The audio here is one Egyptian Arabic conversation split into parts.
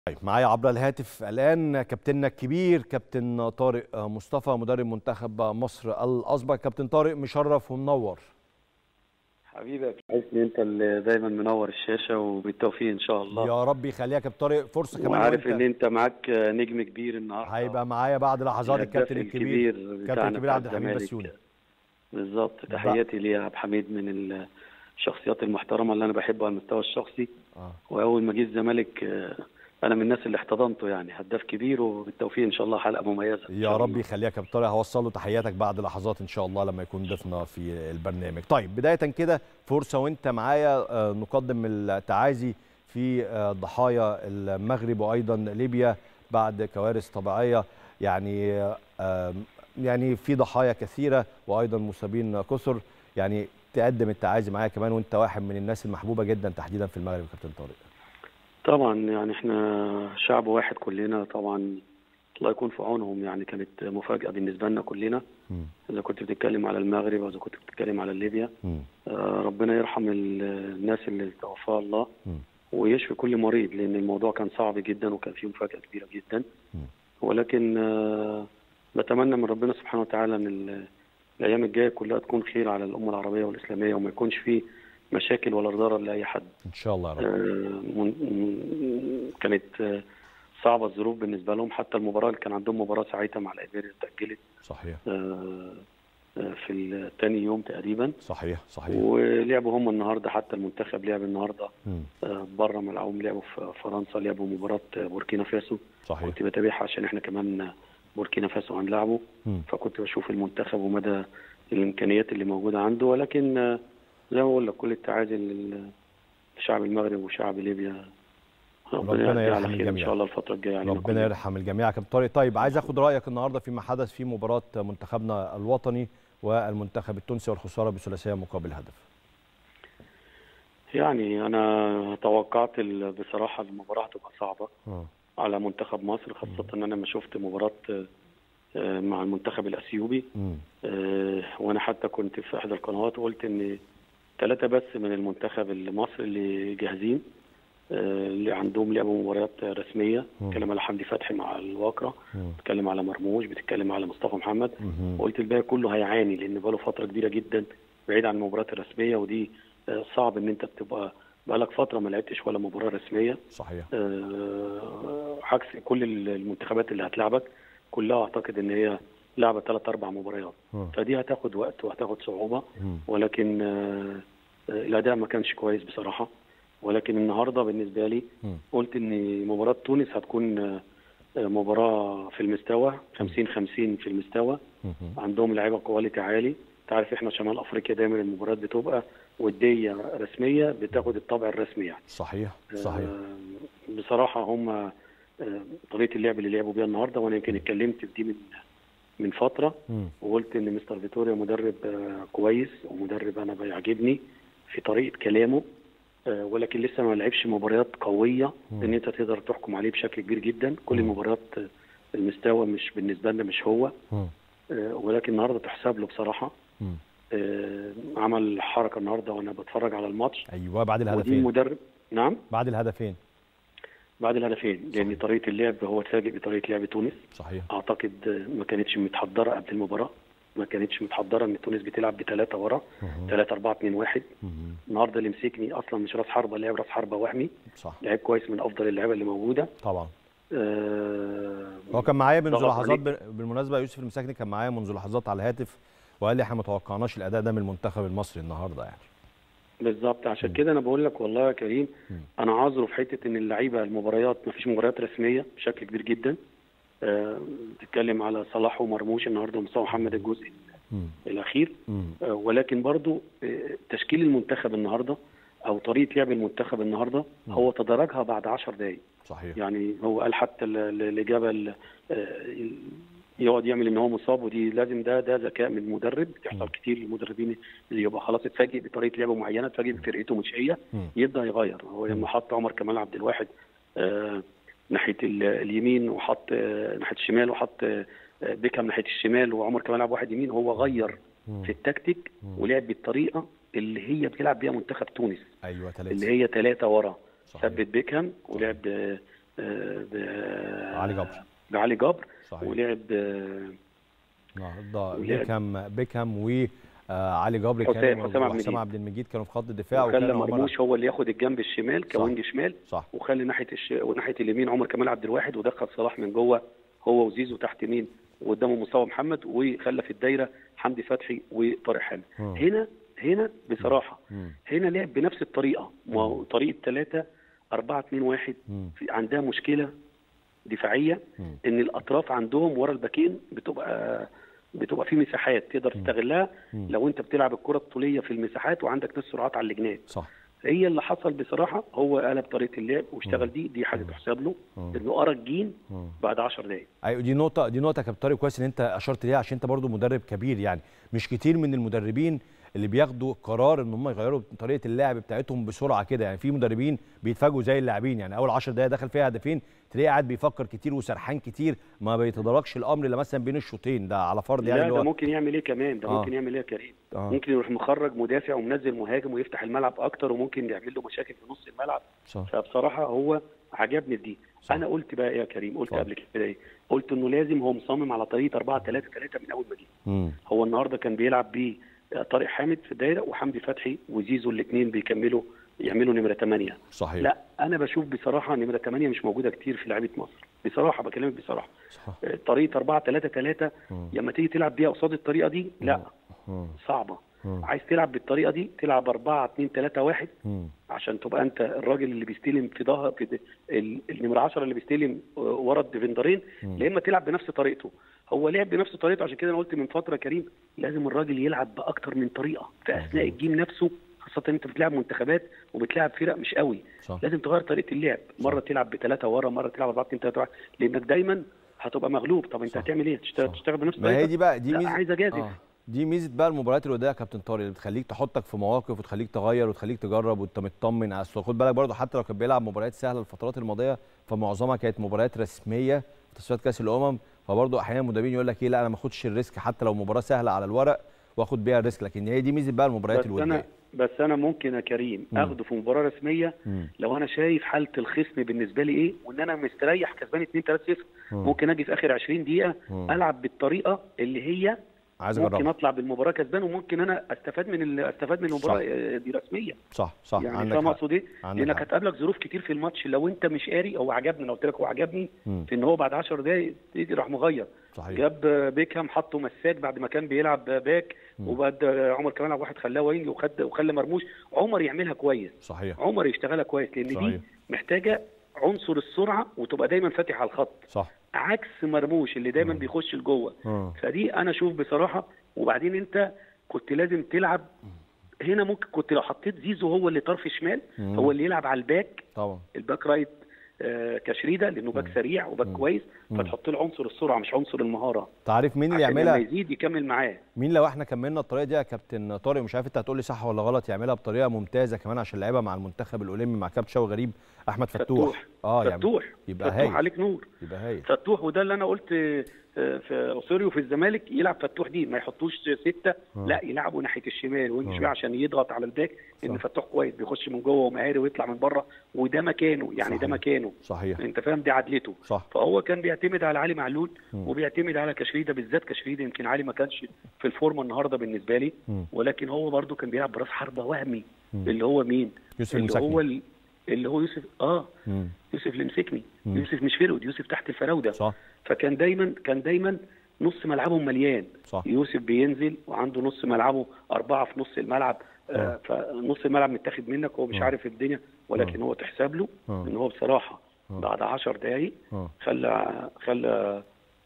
طيب معايا عبر الهاتف الان كابتننا الكبير كابتن طارق مصطفى مدرب منتخب مصر الاسبق كابتن طارق مشرف ومنور حبيبي يا ان انت اللي دايما منور الشاشه وبالتوفيق ان شاء الله يا رب يخليها يا كابتن طارق فرصه كمان وعارف وانت ان انت معاك نجم كبير النهارده هيبقى معايا بعد لحظات الهداف الكابتن الكبير كابتن بتاعنا الكبير بتاع عبد الحميد الزمالك. بسيوني بالظبط تحياتي ليه يا عبد الحميد من الشخصيات المحترمه اللي انا بحبه على المستوى الشخصي اه واول ما جه الزمالك آه، انا من الناس اللي احتضنته يعني هداف كبير وبالتوفيق ان شاء الله حلقه مميزه إن يا شاء رب الله. يخليها يا كابتن طارق هوصل له تحياتك بعد لحظات ان شاء الله لما يكون ضيفنا في البرنامج طيب بدايه كده فرصه وانت معايا آه، نقدم التعازي في آه، ضحايا المغرب وايضا ليبيا بعد كوارث طبيعيه يعني آه، يعني في ضحايا كثيره وايضا مصابين كثر يعني تقدم التعازي معايا كمان وانت واحد من الناس المحبوبه جدا تحديدا في المغرب يا كابتن طارق طبعا يعني احنا شعب واحد كلنا طبعا الله يكون في عونهم يعني كانت مفاجاه بالنسبه لنا كلنا مم. اذا كنت بتتكلم على المغرب او اذا كنت بتتكلم على ليبيا مم. آه، ربنا يرحم ال- الناس اللي توفاها الله مم. ويشفي كل مريض لان الموضوع كان صعب جدا وكان فيه مفاجاه كبيره جدا مم. ولكن آه، بتمنى من ربنا سبحانه وتعالى ان ال- الايام الجايه كلها تكون خير على الامه العربيه والاسلاميه وما يكونش فيه مشاكل ولا ضرر لاي حد ان شاء الله يا رب آه، من- من- كانت آه، صعبه الظروف بالنسبه لهم حتى المباراه اللي كان عندهم مباراه ساعتها مع ليبيريا اتاجلت صحيح آه، آه، في ثاني يوم تقريبا صحيح صحيح ولعبوا هم النهارده حتى المنتخب لعب النهارده مم. آه، بره ملعبهم لعبوا في فرنسا لعبوا مباراه آه، بوركينا فاسو صحيح كنت بتابعها عشان احنا كمان آه، بوركينا فاسو هنلعبه مم. فكنت بشوف المنتخب ومدى الامكانيات اللي موجوده عنده ولكن آه، زي ما بقول لك كل التعازي لل- لشعب المغرب وشعب ليبيا ربنا يعدي يرحم على خير ان الجميع. شاء الله الفتره الجايه علينا ربنا كلنا. يرحم الجميع يا كابتن طارق طيب عايز اخد رايك النهارده فيما حدث في مباراه منتخبنا الوطني والمنتخب التونسي والخساره بثلاثيه مقابل هدف يعني انا توقعت ال- بصراحه المباراه هتبقى صعبه اه على منتخب مصر خاصه ان انا لما شفت مباراه آه، مع المنتخب الاثيوبي امم آه، وانا حتى كنت في احدى القنوات وقلت ان ثلاثه بس من المنتخب المصري اللي جاهزين آه، اللي عندهم لعبوا مباريات رسميه مم. بتكلم على حمدي فتحي مع الواقره مم. بتكلم على مرموش بتتكلم على مصطفى محمد مم. وقلت الباقي كله هيعاني لان بقاله فتره كبيره جدا بعيد عن المباريات الرسميه ودي آه، صعب ان انت بتبقى بقالك فتره ما لعبتش ولا مباراه رسميه صحيح آه، عكس كل المنتخبات اللي هتلعبك كلها اعتقد ان هي لعبه ثلاث اربع مباريات مم. فدي هتاخد وقت وهتاخد صعوبه مم. ولكن آه، آه، الاداء ما كانش كويس بصراحه ولكن النهارده بالنسبه لي مم. قلت ان مباراه تونس هتكون آه، آه، مباراه في المستوى 50 50 في المستوى مم. عندهم لعيبه كواليتي عالي تعرف احنا شمال افريقيا دايما المباريات بتبقى وديه رسميه بتاخد الطابع الرسمي يعني صحيح صحيح آه، بصراحه هم آه، طريقه اللعب اللي لعبوا بيها النهارده وانا يمكن اتكلمت في دي من من فتره مم. وقلت ان مستر فيتوريا مدرب آه، كويس ومدرب انا بيعجبني في طريقه كلامه آه، ولكن لسه ما لعبش مباريات قويه مم. ان انت تقدر تحكم عليه بشكل كبير جدا كل مم. المباريات آه، المستوى مش بالنسبه لنا مش هو مم. آه، ولكن النهارده تحسب له بصراحه مم. آه، عمل حركه النهارده وانا بتفرج على الماتش ايوه بعد ودي الهدفين مدرب نعم بعد الهدفين بعد الهدفين لان طريقه اللعب هو اتفاجئ بطريقه لعب تونس صحيح اعتقد آه، ما كانتش متحضره قبل المباراه ما كانتش متحضره ان تونس بتلعب بثلاثه ورا مم. 3 4 2 1 مم. النهارده اللي مسكني اصلا مش راس حربه لاعب راس حربه وهمي صح لعيب كويس من افضل اللعيبه اللي موجوده طبعا آه، هو كان معايا منذ ضغط لحظات عليك. بال- بالمناسبه يوسف المساكني كان معايا منذ لحظات على الهاتف وقال لي احنا ما توقعناش الاداء ده من المنتخب المصري النهارده يعني بالظبط عشان كده انا بقول لك والله يا كريم مم. انا عذره في حته ان اللعيبه المباريات ما فيش مباريات رسميه بشكل كبير جدا آه، بتتكلم على صلاح ومرموش النهارده ومصطفى محمد الجزء مم. الاخير مم. آه، ولكن برضو آه، تشكيل المنتخب النهارده او طريقه لعب المنتخب النهارده مم. هو تدرجها بعد 10 دقائق صحيح يعني هو قال حتى ال- ال- الاجابه ال- آه، يقعد يعمل ان هو مصاب ودي لازم ده ده ذكاء من المدرب مم. بيحصل كتير للمدربين اللي يبقى خلاص اتفاجئ بطريقه لعبه معينه اتفاجئ بفرقته مش هي مم. يبدا يغير هو مم. لما حط عمر كمال عبد الواحد آه، ناحيه ال- اليمين وحط آه، ناحيه الشمال وحط آه، بيكهام ناحيه الشمال وعمر كمال عبد الواحد يمين هو غير مم. في التكتيك مم. ولعب بالطريقه اللي هي بيلعب بيها منتخب تونس ايوه اللي ثلاثه هي ثلاثه ورا صحيح ثبت بيكهام ولعب آه، آه، ب- علي جبر بعلي جبر صحيح ولعب آه، النهارده ولعب- بيكهام بيكهام وعلي جبر حسام- كانوا حسام عبد حسام المجيد. عبد المجيد كانوا في خط الدفاع وخلى وكان عمر مرموش هو اللي ياخد الجنب الشمال صح. كوينج شمال صح وخلي ناحيه الش... وناحيه اليمين عمر كمال عبد الواحد ودخل صلاح من جوه هو وزيزو تحت مين وقدامه مصطفى محمد وخلى في الدايره حمدي فتحي وطارق حامد مم. هنا هنا بصراحه مم. هنا لعب بنفس الطريقه ما هو طريقه 3 4 2 1 مم. في عندها مشكله دفاعيه مم. ان الاطراف عندهم ورا الباكين بتبقى بتبقى في مساحات تقدر تستغلها مم. لو انت بتلعب الكره الطوليه في المساحات وعندك ناس سرعات على الجناب صح هي اللي حصل بصراحه هو قلب طريقه اللعب واشتغل دي دي حاجه تحسب له مم. انه قرا الجين مم. بعد 10 دقائق ايوه دي نقطة دي نقطة يا كابتن طارق كويس ان انت اشرت ليها عشان انت برضو مدرب كبير يعني مش كتير من المدربين اللي بياخدوا قرار ان هم يغيروا طريقة اللعب بتاعتهم بسرعة كده يعني في مدربين بيتفاجئوا زي اللاعبين يعني اول 10 دقايق دخل فيها هدفين تلاقيه قاعد بيفكر كتير وسرحان كتير ما بيتدرجش الامر الا مثلا بين الشوطين ده على فرض يعني لا اللي ده هو ممكن يعمل ايه كمان ده آه. ممكن يعمل ايه يا كريم آه. ممكن يروح مخرج مدافع ومنزل مهاجم ويفتح الملعب اكتر وممكن يعمل له مشاكل في نص الملعب صح فبصراحه هو عجبني في دي صح. انا قلت بقى ايه يا كريم قلت اتفضل. قبل كده ايه قلت انه لازم هو مصمم على طريقه 4 3 3 من اول ما جه امم هو النهارده كان بيلعب بيه طارق حامد في الدايره وحمدي فتحي وزيزو الاثنين بيكملوا يعملوا نمره 8 صحيح لا انا بشوف بصراحه نمره 8 مش موجوده كتير في لعيبه مصر بصراحه بكلمك بصراحه صح طريقه 4 3 3 مم. لما تيجي تلعب بيها قصاد الطريقه دي لا مم. صعبه مم. عايز تلعب بالطريقه دي تلعب 4 2 3 1 مم. عشان تبقى انت الراجل اللي بيستلم في ظهر في د- ال- النمره 10 اللي بيستلم آه، ورا الديفندرين يا اما تلعب بنفس طريقته هو لعب بنفس طريقته عشان كده انا قلت من فتره كريم لازم الراجل يلعب باكتر من طريقه في اثناء الجيم نفسه خاصه انت بتلعب منتخبات وبتلعب فرق مش قوي صح. لازم تغير طريقه اللعب مره تلعب بثلاثه ورا مره تلعب 4 2 3 1 لانك دايما هتبقى مغلوب طب انت صح. هتعمل ايه تشتغل, صح. تشتغل بنفس ما هي طريقتك دي بقى دي لا، ميزه عايز اجازف آه. دي ميزه بقى المباريات اللي قدامها يا كابتن طارق اللي بتخليك تحطك في مواقف وتخليك تغير وتخليك تجرب وانت مطمن على السوق. خد بالك برضه حتى لو كان بيلعب مباريات سهله الفترات الماضيه فمعظمها كانت مباريات رسميه في تصفيات كاس الامم فبرضه احيانا المدربين يقول لك ايه لا انا ما اخدش الريسك حتى لو مباراه سهله على الورق واخد بيها الريسك لكن هي دي ميزه بقى المباريات بس الوديه انا بس انا ممكن يا كريم مم. اخده في مباراه رسميه مم. لو انا شايف حاله الخصم بالنسبه لي ايه وان انا مستريح كسبان 2 3 0 مم. ممكن اجي في اخر 20 دقيقه مم. العب بالطريقه اللي هي عايز ممكن اجربها اطلع بالمباراه كسبان وممكن انا استفاد من ال- استفاد من المباراه صح. آه، دي رسميه صح صح يعني عندك فاهم حق. اقصد ايه؟ عندك لانك حق. هتقابلك ظروف كتير في الماتش لو انت مش قاري هو عجبني انا قلت لك هو عجبني مم. في ان هو بعد 10 دقائق يجي راح مغير صحيح جاب بيكهام حطه مساك بعد ما كان بيلعب باك وبعد عمر كمان عبد واحد خلاه وينج وخد وخلى مرموش عمر يعملها كويس صحيح عمر يشتغلها كويس لان صحيح. دي محتاجه عنصر السرعه وتبقى دايما فاتح على الخط صح عكس مرموش اللي دايما بيخش لجوه مم. فدي انا اشوف بصراحه وبعدين انت كنت لازم تلعب هنا ممكن كنت لو حطيت زيزو هو اللي طرف شمال مم. هو اللي يلعب على الباك طبعا الباك رايت آه، كشريده لانه باك سريع وباك كويس فتحط له عنصر السرعه مش عنصر المهاره تعرف مين اللي عشان يعملها لما يزيد يكمل معاه مين لو احنا كملنا الطريقه دي يا كابتن طارق مش عارف انت هتقول لي صح ولا غلط يعملها بطريقه ممتازه كمان عشان لعيبه مع المنتخب الاولمبي مع كابتن شوقي غريب احمد فتوح, فتوح اه يعني فتوح يبقى فتوح هايل عليك نور يبقى هايل فتوح وده اللي انا قلت آه، في اوسوريو في الزمالك يلعب فتوح دي ما يحطوش سته لا يلعبوا ناحيه الشمال وينج شويه عشان يضغط على الباك لان صح. فتوح كويس بيخش من جوه ومهاري ويطلع من بره وده مكانه يعني صحيح. ده مكانه صحيح انت فاهم دي عدلته صح فهو كان بيعتمد على علي معلول مم. وبيعتمد على كشريده بالذات كشريده يمكن علي ما كانش في الفورمه النهارده بالنسبه لي مم. ولكن هو برده كان بيلعب براس حربه وهمي مم. اللي هو مين؟ يوسف اللي المساكني. هو ال- اللي هو يوسف اه مم. يوسف اللي مسكني مم. يوسف مش فرود يوسف تحت الفراوده صح فكان دايما كان دايما نص ملعبهم مليان صح يوسف بينزل وعنده نص ملعبه اربعه في نص الملعب آه. آه فنص الملعب متاخد منك هو مش آه. عارف الدنيا ولكن هو تحسب له آه. ان هو بصراحه آه. بعد 10 دقائق اه خلى خلى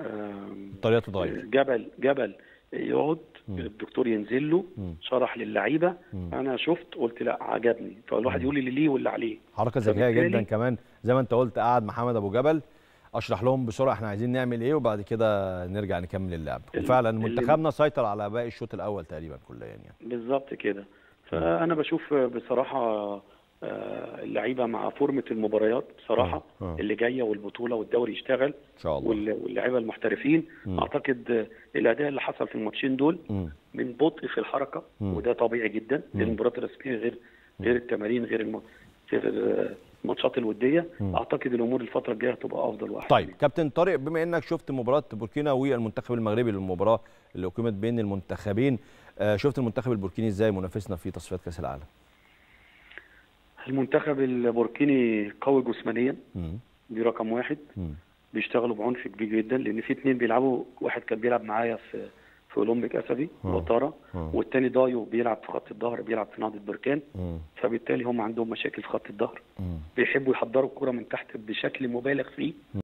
آم، الطريقه تتغير جبل جبل يقعد مم. الدكتور ينزل له مم. شرح للعيبه مم. انا شفت قلت لا عجبني فالواحد يقول اللي ليه واللي عليه حركه ذكيه فبالتالي- جدا كمان زي ما انت قلت قعد محمد ابو جبل اشرح لهم بسرعه احنا عايزين نعمل ايه وبعد كده نرجع نكمل اللعب ال- وفعلا اللي- منتخبنا سيطر على باقي الشوط الاول تقريبا كليا يعني بالظبط كده فانا بشوف بصراحه آه، اللعيبه مع فورمه المباريات بصراحه آه، آه. اللي جايه والبطوله والدوري يشتغل ان شاء الله وال- واللعيبه المحترفين مم. اعتقد آه، الاداء اللي حصل في الماتشين دول مم. من بطء في الحركه مم. وده طبيعي جدا مم. لان المباريات الرسميه غير غير التمارين غير الم... غير آه، الماتشات الوديه اعتقد الامور الفتره الجايه هتبقى افضل واحسن طيب كابتن طارق بما انك شفت مباراه بوركينا والمنتخب المغربي المباراه اللي اقيمت بين المنتخبين آه، شفت المنتخب البوركيني ازاي منافسنا في تصفيات كاس العالم المنتخب البوركيني قوي جسمانيا مم. دي رقم واحد مم. بيشتغلوا بعنف كبير جدا لان في اتنين بيلعبوا واحد كان بيلعب معايا في في اولمبيك اسفي آه. وطاره آه. والتاني دايو بيلعب في خط الظهر بيلعب في نهضه بركان مم. فبالتالي هم عندهم مشاكل في خط الظهر مم. بيحبوا يحضروا الكرة من تحت بشكل مبالغ فيه